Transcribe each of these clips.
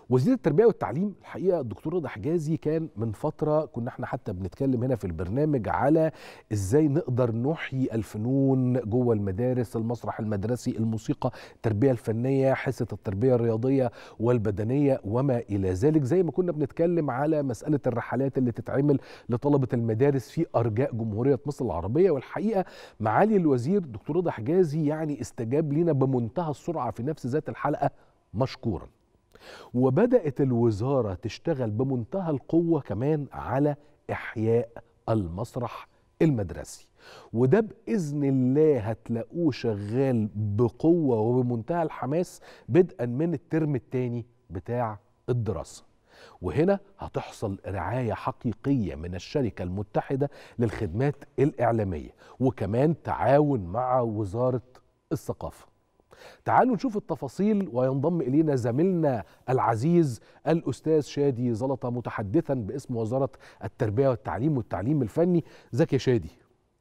وزير التربيه والتعليم الحقيقه الدكتور رضا حجازي كان من فتره كنا احنا حتى بنتكلم هنا في البرنامج على ازاي نقدر نحيي الفنون جوه المدارس المسرح المدرسي الموسيقى التربيه الفنيه حصه التربيه الرياضيه والبدنيه وما الى ذلك زي ما كنا بنتكلم على مساله الرحلات اللي تتعمل لطلبه المدارس في ارجاء جمهوريه مصر العربيه والحقيقه معالي الوزير دكتور رضا حجازي يعني استجاب لنا بمنتهى السرعه في نفس ذات الحلقه مشكورا وبدات الوزاره تشتغل بمنتهى القوه كمان على احياء المسرح المدرسي وده باذن الله هتلاقوه شغال بقوه وبمنتهى الحماس بدءا من الترم الثاني بتاع الدراسه وهنا هتحصل رعايه حقيقيه من الشركه المتحده للخدمات الاعلاميه وكمان تعاون مع وزاره الثقافه تعالوا نشوف التفاصيل وينضم الينا زميلنا العزيز الاستاذ شادي زلطه متحدثا باسم وزاره التربيه والتعليم والتعليم الفني ازيك يا شادي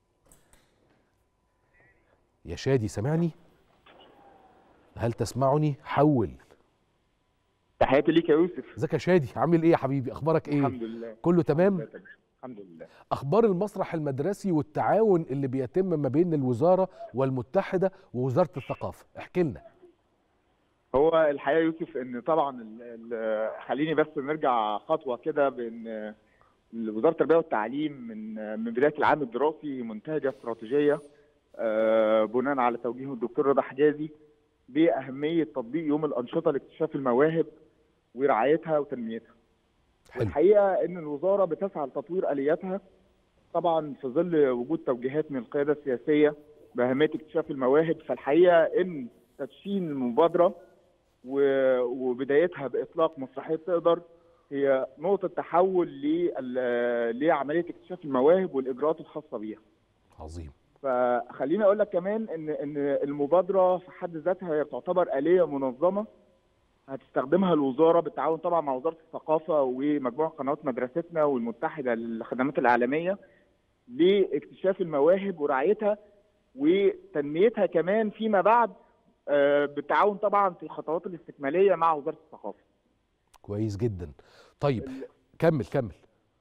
يا شادي سمعني هل تسمعني حول تحياتي ليك يا يوسف ازيك يا شادي عامل ايه يا حبيبي اخبارك ايه الحمد لله كله تمام الحمد لله اخبار المسرح المدرسي والتعاون اللي بيتم ما بين الوزاره والمتحده ووزاره الثقافه احكي لنا هو الحقيقه يوسف ان طبعا ال ال خليني بس نرجع خطوه كده بان وزاره التربيه والتعليم من من بدايه العام الدراسي منتهجه استراتيجيه آه، بناء على توجيه الدكتور رضا حجازي باهميه تطبيق يوم الانشطه لاكتشاف المواهب ورعايتها وتنميتها. حلو الحقيقه ان الوزاره بتسعى لتطوير الياتها طبعا في ظل وجود توجيهات من القياده السياسيه باهميه اكتشاف المواهب فالحقيقه ان تدشين المبادره و- وبدايتها باطلاق مسرحيه تقدر هي نقطه تحول لل- لعمليه اكتشاف المواهب والاجراءات الخاصه بيها. عظيم فخليني اقول لك كمان ان ان المبادره في حد ذاتها هي تعتبر اليه منظمه هتستخدمها الوزاره بالتعاون طبعا مع وزاره الثقافه ومجموعه قنوات مدرستنا والمتحده للخدمات الاعلاميه لاكتشاف المواهب ورعايتها وتنميتها كمان فيما بعد آه، بالتعاون طبعا في الخطوات الاستكماليه مع وزاره الثقافه. كويس جدا طيب كمل كمل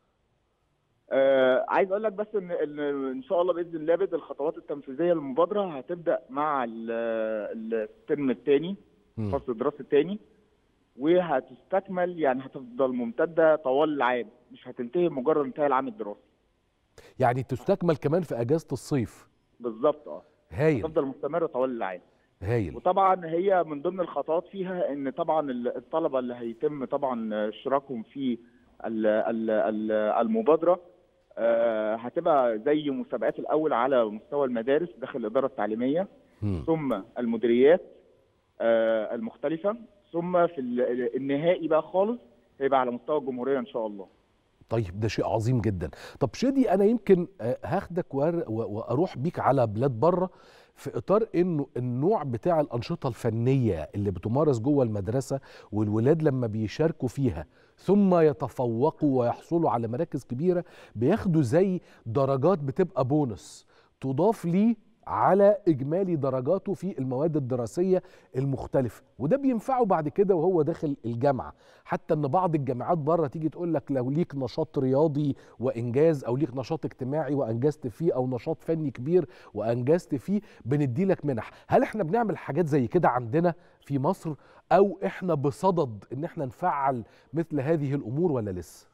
آه عايز اقول لك بس ان ان ان شاء الله باذن الله بدء الخطوات التنفيذيه للمبادره هتبدا مع ال- الترم الثاني مم. فصل الدراسي الثاني وهتستكمل يعني هتفضل ممتده طوال العام مش هتنتهي مجرد انتهاء العام الدراسي يعني تستكمل كمان في اجازه الصيف بالظبط اه هايل هتفضل مستمره طوال العام هايل وطبعا هي من ضمن الخطوات فيها ان طبعا ال- الطلبه اللي هيتم طبعا اشتراكهم في ال- ال- ال- المبادره آه، هتبقى زي مسابقات الاول على مستوى المدارس داخل الاداره التعليميه مم. ثم المديريات آه، المختلفه ثم في ال- النهائي بقى خالص هيبقى على مستوى الجمهوريه ان شاء الله طيب ده شيء عظيم جدا طب شادي انا يمكن آه، هاخدك وأر- و- واروح بيك على بلاد بره في اطار انه النوع بتاع الانشطه الفنيه اللي بتمارس جوه المدرسه والولاد لما بيشاركوا فيها ثم يتفوقوا ويحصلوا على مراكز كبيره بياخدوا زي درجات بتبقى بونص تضاف ليه على اجمالي درجاته في المواد الدراسيه المختلفه وده بينفعه بعد كده وهو داخل الجامعه حتى ان بعض الجامعات بره تيجي تقول لك لو ليك نشاط رياضي وانجاز او ليك نشاط اجتماعي وانجزت فيه او نشاط فني كبير وانجزت فيه بندي لك منح هل احنا بنعمل حاجات زي كده عندنا في مصر او احنا بصدد ان احنا نفعل مثل هذه الامور ولا لسه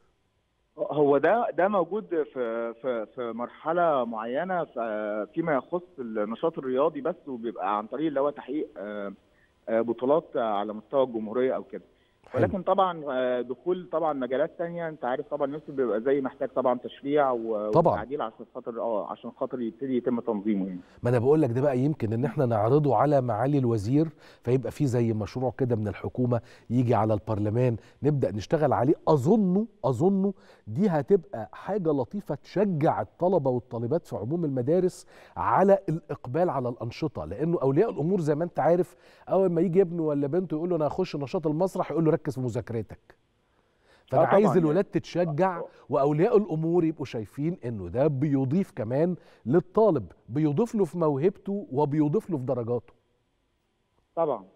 هو ده ده موجود في في في مرحله معينه ف- فيما يخص النشاط الرياضي بس وبيبقى عن طريق اللي هو تحقيق آه، آه، بطولات على مستوى الجمهوريه او كده حلو. ولكن طبعا آه، دخول طبعا مجالات تانية انت عارف طبعا يوسف بيبقى زي محتاج طبعا تشريع و- طبعاً. وتعديل عشان خاطر اه عشان خاطر يبتدي يتم تنظيمه يعني ما انا بقول لك ده بقى يمكن ان احنا نعرضه على معالي الوزير فيبقى في زي مشروع كده من الحكومه يجي على البرلمان نبدا نشتغل عليه اظنه اظنه دي هتبقى حاجه لطيفه تشجع الطلبه والطالبات في عموم المدارس على الاقبال على الانشطه لانه اولياء الامور زي ما انت عارف اول ما يجي ابنه ولا بنته يقول له انا هخش نشاط المسرح يقول له ركز في مذاكرتك فانا آه طبعاً عايز يعني. الولاد تتشجع واولياء الامور يبقوا شايفين انه ده بيضيف كمان للطالب بيضيف له في موهبته وبيضيف له في درجاته طبعا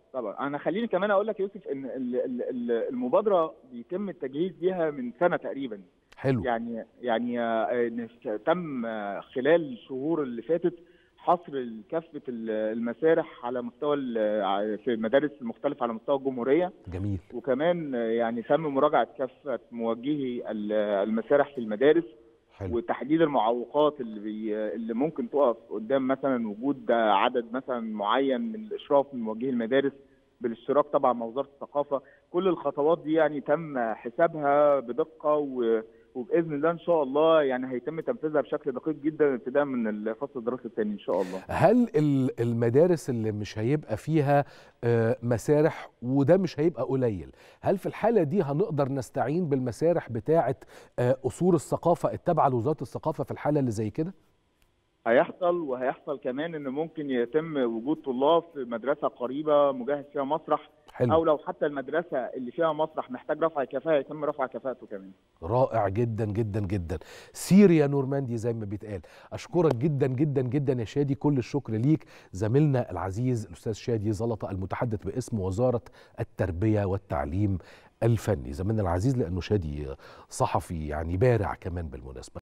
طبعا انا خليني كمان اقول لك يا يوسف ان ال- ال- ال- المبادره بيتم التجهيز ليها من سنه تقريبا حلو يعني يعني آه، إن تم آه، خلال الشهور اللي فاتت حصر كافه ال- المسارح على مستوى ال- في المدارس المختلفه على مستوى الجمهوريه جميل وكمان آه، يعني تم مراجعه كافه موجهي ال- المسارح في المدارس حلو وتحديد المعوقات اللي بي اللي ممكن تقف قدام مثلا وجود عدد مثلا معين من الاشراف من موجهي المدارس بالاشتراك طبعا مع وزاره الثقافه كل الخطوات دي يعني تم حسابها بدقه و وباذن الله ان شاء الله يعني هيتم تنفيذها بشكل دقيق جدا ابتداء من الفصل الدراسي الثاني ان شاء الله. هل ال- المدارس اللي مش هيبقى فيها آه، مسارح وده مش هيبقى قليل هل في الحالة دي هنقدر نستعين بالمسارح بتاعة آه، أصول الثقافة التابعة لوزارة الثقافة في الحالة اللي زي كده؟ هيحصل وهيحصل كمان ان ممكن يتم وجود طلاب في مدرسه قريبه مجهز فيها مسرح حلو او لو حتى المدرسه اللي فيها مسرح محتاج رفع كفاءه يتم رفع كفاءته كمان. رائع جدا جدا جدا سير يا نورماندي زي ما بيتقال اشكرك جدا جدا جدا يا شادي كل الشكر ليك زميلنا العزيز الاستاذ شادي زلطه المتحدث باسم وزاره التربيه والتعليم الفني زميلنا العزيز لانه شادي صحفي يعني بارع كمان بالمناسبه